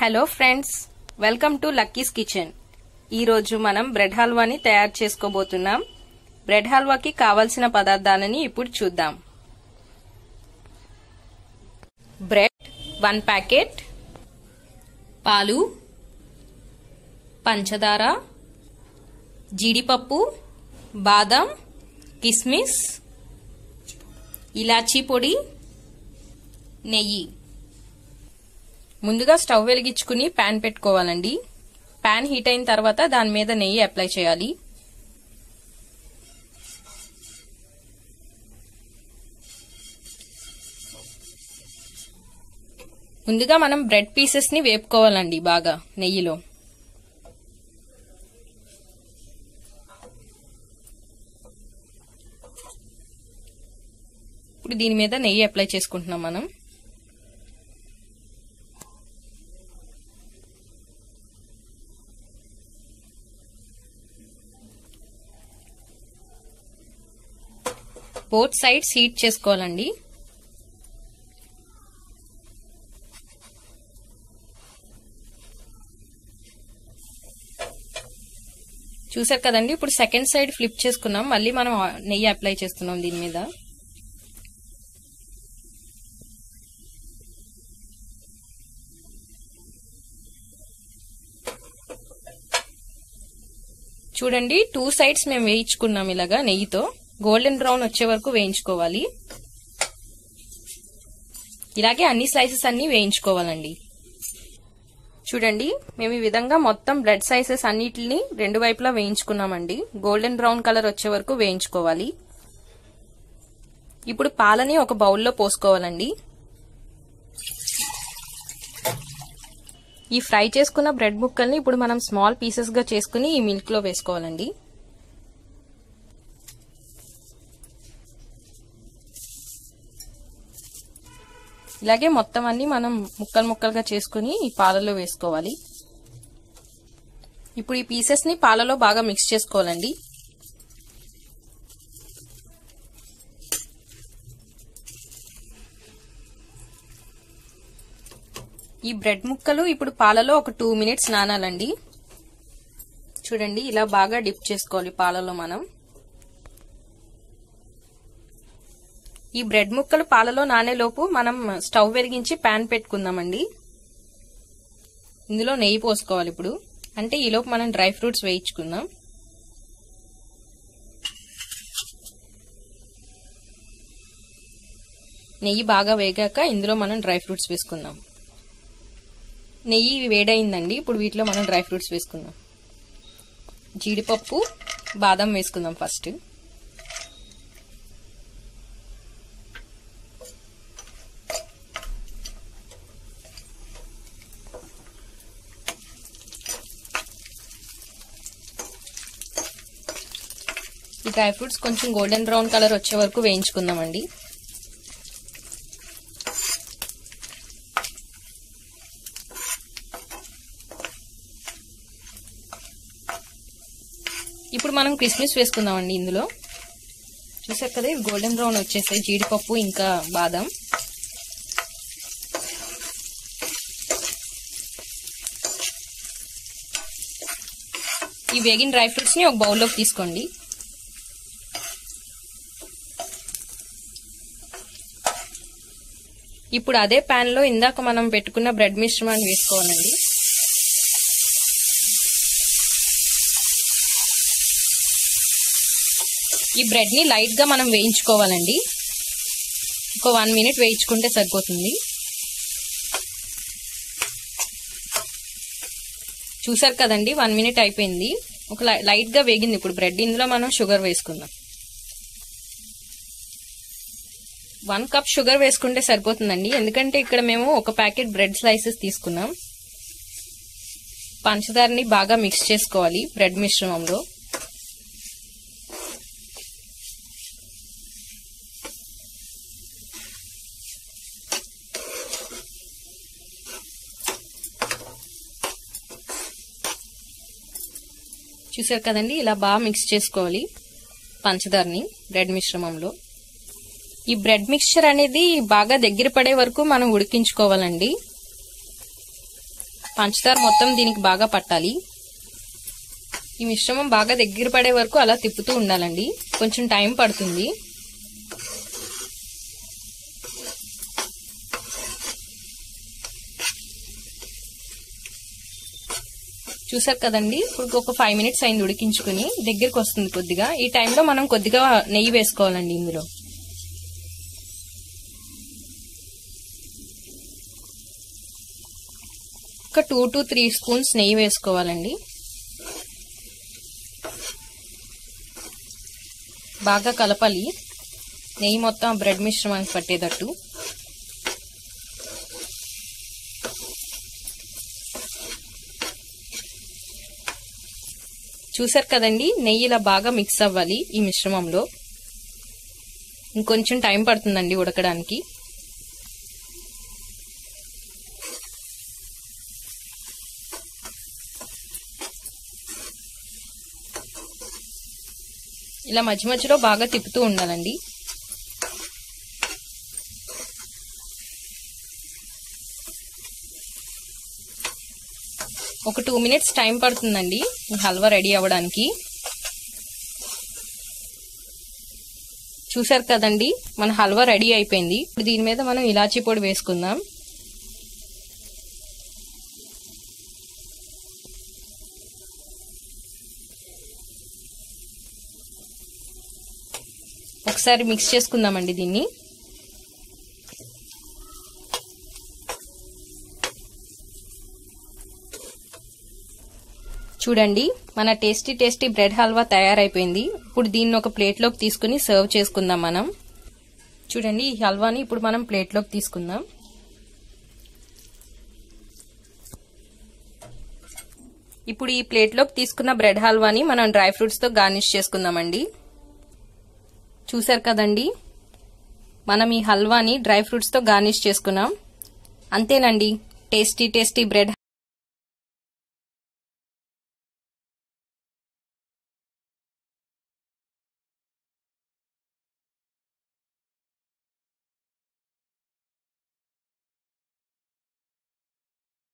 hello friends welcome to Lucky's kitchen ఈరోజు మనం bread హల్వాని తయారు చేసుకోబోతున్నాం బ్రెడ్ హల్వాకి కావలసిన పదార్థాలని ఇప్పుడు చూద్దాం బ్రెడ్ వన్ ప్యాకెట్ పాలు పంచదార జీడిపప్పు బాదం కిస్మిస్ ఇలాచీ పొడి నెయ్యి ముందుగా స్టవ్ వెలిగించుకుని ప్యాన్ పెట్టుకోవాలండి ప్యాన్ హీట్ అయిన తర్వాత దాని మీద నెయ్యి అప్లై చేయాలి ముందుగా మనం బ్రెడ్ పీసెస్ ని వేపుకోవాలండి బాగా నెయ్యిలో ఇప్పుడు దీని మీద నెయ్యి అప్లై చేసుకుంటున్నాం మనం బోత్ సైడ్స్ హీట్ చేసుకోవాలండి చూసారు కదండి ఇప్పుడు సెకండ్ సైడ్ ఫ్లిప్ చేసుకున్నాం మళ్ళీ మనం నెయ్యి అప్లై చేస్తున్నాం దీని మీద చూడండి టూ సైడ్స్ మేము వేయించుకున్నాం ఇలాగా నెయ్యితో గోల్డెన్ బ్రౌన్ వచ్చే వరకు వేయించుకోవాలి ఇలాగే అన్ని స్లైసెస్ అన్ని వేయించుకోవాలండి చూడండి మేము ఈ విధంగా మొత్తం బ్రెడ్ సైజెస్ అన్నిటిని రెండు వైపులా వేయించుకున్నామండి గోల్డెన్ బ్రౌన్ కలర్ వచ్చే వరకు వేయించుకోవాలి ఇప్పుడు పాలని ఒక బౌల్లో పోసుకోవాలండి ఈ ఫ్రై చేసుకున్న బ్రెడ్ ముక్కల్ని ఇప్పుడు మనం స్మాల్ పీసెస్ గా చేసుకుని ఈ మిల్క్ లో వేసుకోవాలండి ఇలాగే మొత్తం అన్ని మనం ముక్కలు ముక్కలుగా చేసుకుని ఈ పాలలో వేసుకోవాలి ఇప్పుడు ఈ పీసెస్ ని పాలలో బాగా మిక్స్ చేసుకోవాలండి ఈ బ్రెడ్ ముక్కలు ఇప్పుడు పాలలో ఒక టూ మినిట్స్ నానాలండి చూడండి ఇలా బాగా డిప్ చేసుకోవాలి పాలలో మనం ఈ బ్రెడ్ ముక్కలు పాలలో నానేలోపు మనం స్టవ్ వెలిగించి ప్యాన్ పెట్టుకుందామండి ఇందులో నెయ్యి పోసుకోవాలి ఇప్పుడు అంటే ఈలోపు మనం డ్రై ఫ్రూట్స్ వేయించుకుందాం నెయ్యి బాగా వేగాక ఇందులో మనం డ్రై ఫ్రూట్స్ వేసుకుందాం నెయ్యి వేడైందండి ఇప్పుడు వీటిలో మనం డ్రై ఫ్రూట్స్ వేసుకుందాం జీడిపప్పు బాదం వేసుకుందాం ఫస్ట్ ఈ డ్రై ఫ్రూట్స్ కొంచెం గోల్డెన్ బ్రౌన్ కలర్ వచ్చే వరకు వేయించుకుందామండి ఇప్పుడు మనం కిస్మిస్ వేసుకుందామండి ఇందులో చూసారు కదా ఇవి గోల్డెన్ బ్రౌన్ వచ్చేసాయి జీడిపప్పు ఇంకా బాదం ఈ వేగిన డ్రై ఫ్రూట్స్ ని ఒక బౌల్లోకి తీసుకోండి ఇప్పుడు అదే ప్యాన్ లో ఇందాక మనం పెట్టుకున్న బ్రెడ్ మిశ్రమాన్ని వేసుకోవాలండి ఈ బ్రెడ్ ని లైట్ గా మనం వేయించుకోవాలండి ఒక వన్ మినిట్ వేయించుకుంటే సరిపోతుంది చూసారు కదండి వన్ మినిట్ అయిపోయింది ఒక లైట్ గా వేగింది ఇప్పుడు బ్రెడ్ ఇందులో మనం షుగర్ వేసుకుందాం వన్ కప్ షుగర్ వేసుకుంటే సరిపోతుందండి ఎందుకంటే ఇక్కడ మేము ఒక ప్యాకెట్ బ్రెడ్ స్లైసెస్ తీసుకున్నాం పంచదారని బాగా మిక్స్ చేసుకోవాలి బ్రెడ్ మిశ్రమంలో చూసారు కదండి ఇలా బాగా మిక్స్ చేసుకోవాలి పంచదారని బ్రెడ్ మిశ్రమంలో ఈ బ్రెడ్ మిక్స్చర్ అనేది బాగా దగ్గర పడే వరకు మనం ఉడికించుకోవాలండి పంచదార మొత్తం దీనికి బాగా పట్టాలి ఈ మిశ్రమం బాగా దగ్గర పడే వరకు అలా తిప్పుతూ ఉండాలండి కొంచెం టైం పడుతుంది చూసారు కదండి ఇప్పుడు ఒక ఫైవ్ మినిట్స్ అయింది ఉడికించుకుని దగ్గరికి వస్తుంది కొద్దిగా ఈ టైంలో మనం కొద్దిగా నెయ్యి వేసుకోవాలండి ఇందులో ఒక టూ టు త్రీ స్పూన్స్ నెయ్యి వేసుకోవాలండి బాగా కలపాలి నెయ్యి మొత్తం బ్రెడ్ మిశ్రమానికి పట్టేటట్టు చూసారు కదండి నెయ్యి ఇలా బాగా మిక్స్ అవ్వాలి ఈ మిశ్రమంలో ఇంకొంచెం టైం పడుతుందండి ఉడకడానికి ఇలా మధ్య మధ్యలో బాగా తిప్పుతూ ఉండాలండి ఒక టూ మినిట్స్ టైం పడుతుందండి ఈ హల్వా రెడీ అవ్వడానికి చూసారు కదండి మన హల్వా రెడీ అయిపోయింది ఇప్పుడు దీని మీద మనం ఇలాచీ పొడి వేసుకుందాం ఒకసారి మిక్స్ చేసుకుందామండి దీన్ని చూడండి మన టేస్టీ టేస్టీ బ్రెడ్ హల్వా తయారైపోయింది ఇప్పుడు దీన్ని ఒక ప్లేట్లోకి తీసుకుని సర్వ్ చేసుకుందాం మనం చూడండి ఈ హల్వాని ఇప్పుడు మనం ప్లేట్లోకి తీసుకుందాం ఇప్పుడు ఈ ప్లేట్లోకి తీసుకున్న బ్రెడ్ హల్వాని మనం డ్రై ఫ్రూట్స్తో గార్నిష్ చేసుకుందామండి చూసారు కదండి మనం ఈ హల్వాని డ్రై ఫ్రూట్స్తో గార్నిష్ చేసుకున్నాం అంతేనండి టేస్టీ టేస్టీ బ్రెడ్